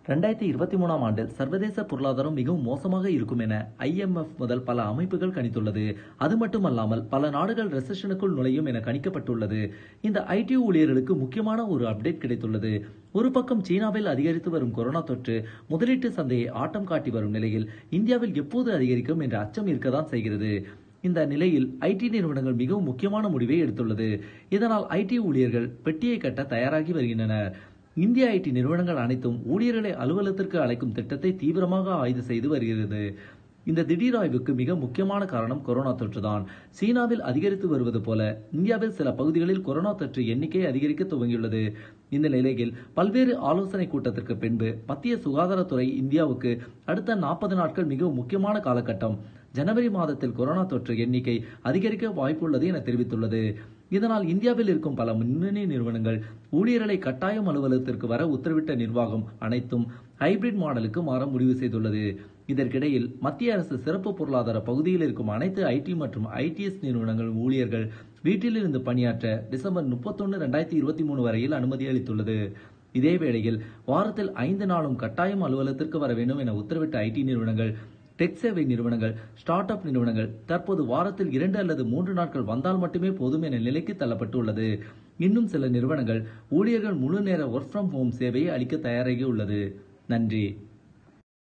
ரெண்டாயிரத்தி இருபத்தி மூணாம் ஆண்டில் சர்வதேச பொருளாதாரம் மிகவும் மோசமாக இருக்கும் என ஐஎம்எஃப் முதல் பல அமைப்புகள் கணித்துள்ளது அது மட்டுமல்லாமல் பல நாடுகள் ரெசஷனுக்குள் நுழையும் என கணிக்கப்பட்டுள்ளது இந்த ஐடி ஊழியர்களுக்கு முக்கியமான ஒரு அப்டேட் கிடைத்துள்ளது ஒரு பக்கம் சீனாவில் அதிகரித்து வரும் கொரோனா தொற்று முதலீட்டு சந்தையை ஆட்டம் காட்டி வரும் நிலையில் இந்தியாவில் எப்போது அதிகரிக்கும் என்ற அச்சம் இருக்கதான் செய்கிறது இந்த நிலையில் ஐடி நிறுவனங்கள் மிகவும் முக்கியமான முடிவை எடுத்துள்ளது இதனால் ஐடி ஊழியர்கள் பெட்டியை கட்ட தயாராகி வருகின்றனர் இந்திய ஐடி நிறுவனங்கள் அனைத்தும் ஊழியர்களை அலுவலகத்திற்கு அழைக்கும் திட்டத்தை தீவிரமாக ஆய்வு செய்து வருகிறது இந்த திடீர் ஆய்வுக்கு மிக முக்கியமான காரணம் கொரோனா தொற்றுதான் சீனாவில் அதிகரித்து வருவது போல இந்தியாவில் சில பகுதிகளில் கொரோனா தொற்று எண்ணிக்கை அதிகரிக்க துவங்கியுள்ளது இந்த நிலையில் பல்வேறு ஆலோசனை கூட்டத்திற்கு பின்பு மத்திய சுகாதாரத்துறை இந்தியாவுக்கு அடுத்த நாற்பது நாட்கள் மிகவும் முக்கியமான காலகட்டம் ஜனவரி மாதத்தில் கொரோனா தொற்று எண்ணிக்கை அதிகரிக்க வாய்ப்புள்ளது என தெரிவித்துள்ளது இதனால் இந்தியாவில் இருக்கும் பல முன்னணி நிறுவனங்கள் ஊழியர்களை கட்டாயம் அலுவலகத்திற்கு வர உத்தரவிட்ட நிர்வாகம் அனைத்தும் ஹைபிரிட் மாடலுக்கு மாற முடிவு செய்துள்ளது இதற்கிடையில் மத்திய அரசு சிறப்பு பொருளாதார பகுதியில் இருக்கும் அனைத்து ஐடி மற்றும் ஐடிஎஸ் நிறுவனங்கள் ஊழியர்கள் வீட்டிலிருந்து பணியாற்ற டிசம்பர் முப்பத்தொன்னு ரெண்டாயிரத்தி இருபத்தி மூணு வரையில் அனுமதி அளித்துள்ளது இதே வேளையில் வாரத்தில் ஐந்து நாளும் கட்டாயம் அலுவலகத்திற்கு வர வேண்டும் என உத்தரவிட்ட ஐடி நிறுவனங்கள் டெக் சேவை நிறுவனங்கள் ஸ்டார்ட் அப் நிறுவனங்கள் தற்போது வாரத்தில் இரண்டு அல்லது மூன்று நாட்கள் வந்தால் மட்டுமே போதும் என நிலைக்கு தள்ளப்பட்டுள்ளது இன்னும் சில நிறுவனங்கள் ஊழியர்கள் முழு நேர ஒர்க் ஃப்ரம் ஹோம் சேவையை அளிக்க தயாராகி உள்ளது நன்றி